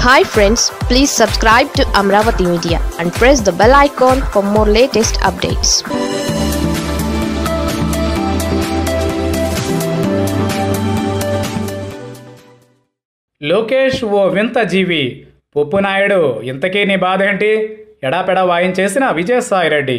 hi friends please subscribe to Amaravati media and press the bell icon for more latest updates Lokesh ఓ వింత జీవి పొప్పునాయుడు ఇంతకీ నీ బాధ ఏంటి ఎడాపెడా వాయించేసిన విజయసాయిరెడ్డి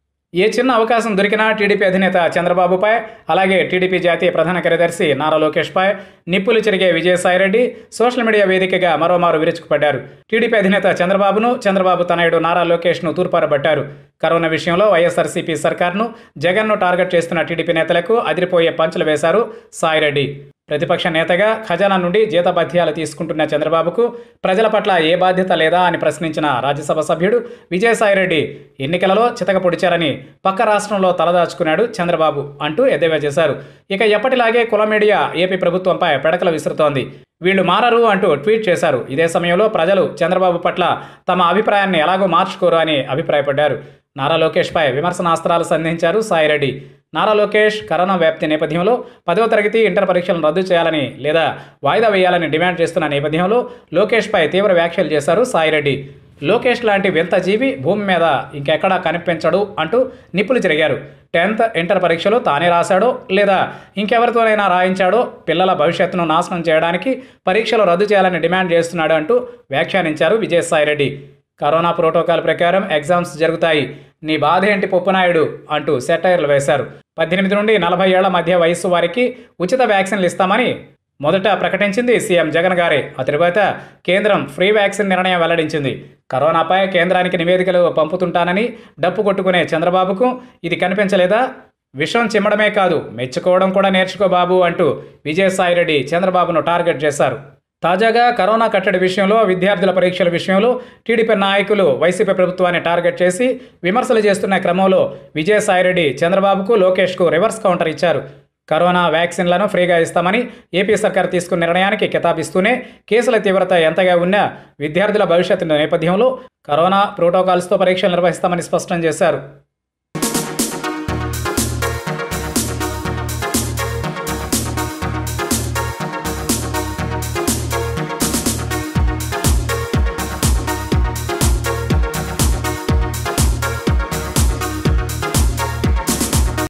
ఏ చిన్న అవకాశం దొరికినా టీడీపీ అధినేత చంద్రబాబుపై అలాగే టీడీపీ జాతీయ ప్రధాన కార్యదర్శి నారా లోకేష్పై నిప్పులు చెరిగే విజయసాయిరెడ్డి సోషల్ మీడియా వేదికగా మరోమారు విరుచుకుపడ్డారు టీడీపీ అధినేత చంద్రబాబును చంద్రబాబు తనయుడు నారా లోకేష్ను తూర్పారబట్టారు కరోనా విషయంలో వైఎస్ఆర్సీపీ సర్కార్ను జగన్ను టార్గెట్ చేస్తున్న టీడీపీ నేతలకు అదిరిపోయే పంచులు వేశారు సాయిరెడ్డి ప్రతిపక్ష నేతగా ఖజానా నుండి జీతభత్యాలు తీసుకుంటున్న చంద్రబాబుకు ప్రజల పట్ల ఏ బాధ్యత లేదా అని ప్రశ్నించిన రాజ్యసభ సభ్యుడు విజయసాయిరెడ్డి ఎన్నికలలో చితక పొడిచారని పక్క రాష్ట్రంలో తలదాచుకున్నాడు చంద్రబాబు అంటూ ఎద్దేవా చేశారు ఇక ఎప్పటిలాగే కుల మీడియా ఏపీ ప్రభుత్వంపై పెడకలు విసురుతోంది వీళ్ళు మారరు అంటూ ట్వీట్ చేశారు ఇదే సమయంలో ప్రజలు చంద్రబాబు పట్ల తమ అభిప్రాయాన్ని ఎలాగో మార్చుకోరు అని అభిప్రాయపడ్డారు నారా లోకేష్పై విమర్శనాస్త్రాలు సంధించారు సాయిరెడ్డి నారా లోకేష్ కరోనా వ్యాప్తి నేపథ్యంలో పదవ తరగతి ఇంటర్ పరీక్షలను రద్దు చేయాలని లేదా వాయిదా వేయాలని డిమాండ్ చేస్తున్న నేపథ్యంలో లోకేష్పై తీవ్ర వ్యాఖ్యలు చేశారు సాయిరెడ్డి లోకేష్ లాంటి వింత జీవి భూమి మీద ఇంకెక్కడా కనిపించడు అంటూ నిప్పులు చెరిగారు టెన్త్ ఇంటర్ పరీక్షలు తానే రాశాడో లేదా ఇంకెవరితోనైనా రాయించాడో పిల్లల భవిష్యత్తును నాశనం చేయడానికి పరీక్షలు రద్దు చేయాలని డిమాండ్ చేస్తున్నాడు అంటూ వ్యాఖ్యానించారు విజయసాయిరెడ్డి కరోనా ప్రోటోకాల్ ప్రకారం ఎగ్జామ్స్ జరుగుతాయి నీ బాధ ఏంటి పొప్పునాయుడు అంటూ సెటైర్లు వేశారు పద్దెనిమిది నుండి నలభై ఏళ్ల మధ్య వయస్సు వారికి ఉచిత వ్యాక్సిన్లు ఇస్తామని మొదట ప్రకటించింది సీఎం జగన్ గారే ఆ తరువాత కేంద్రం ఫ్రీ వ్యాక్సిన్ నిర్ణయం వెల్లడించింది కరోనాపై కేంద్రానికి నివేదికలు పంపుతుంటానని డప్పు కొట్టుకునే చంద్రబాబుకు ఇది కనిపించలేదా విషం చిమ్మడమే కాదు మెచ్చుకోవడం కూడా నేర్చుకో బాబు అంటూ విజయసాయిరెడ్డి చంద్రబాబును టార్గెట్ చేశారు తాజాగా కరోనా కట్టడి విషయంలో విద్యార్థుల పరీక్షల విషయంలో టీడీపీ నాయకులు వైసీపీ ప్రభుత్వాన్ని టార్గెట్ చేసి విమర్శలు చేస్తున్న క్రమంలో విజయసాయిరెడ్డి చంద్రబాబుకు లోకేష్కు రివర్స్ కౌంటర్ ఇచ్చారు కరోనా వ్యాక్సిన్లను ఫ్రీగా ఇస్తామని ఏపీ సర్కార్ తీసుకున్న నిర్ణయానికి కితాబిస్తూనే కేసుల తీవ్రత ఎంతగా ఉన్నా విద్యార్థుల భవిష్యత్తు నేపథ్యంలో కరోనా ప్రోటోకాల్స్తో పరీక్షలు నిర్వహిస్తామని స్పష్టం చేశారు